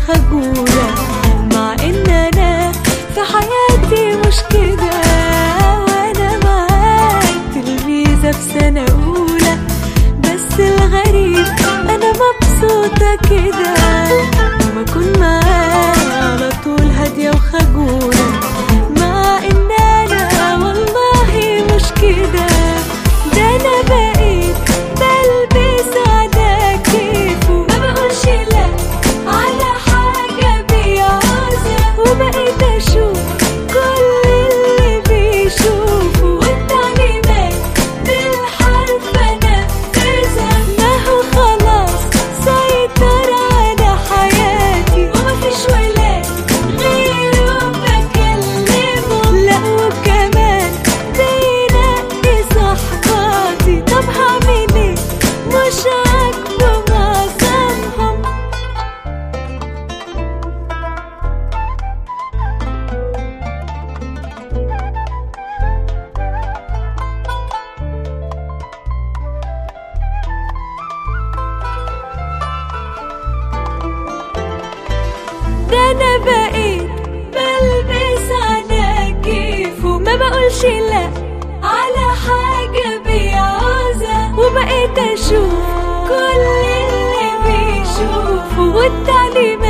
وخجولة مع ان انا في حياتي مش كده وانا معاك تلميذة في سنة اولى بس الغريب انا مبسوطة كده لما اكون معاك على طول هادية وخجولة مع ان انا والله مش كده ده انا بقيت بلبس على كيفه ما بقولش لا على حاجة بيعوزها وبقيت اشوف كل اللي بيشوفه والتعليمات بالحرف انفذها ما هو خلاص سيطر على حياتي ومفيش ولاد غيره بكلمه لا وكمان بينقي صحباتي طب هعمل ايه مش عاجبه معظمهم ده انا بقيت بلبس على كيفه ما بقولش لا على حاجة بيعوزها وبقيت اشوف كل اللي بيشوفه والتعليمات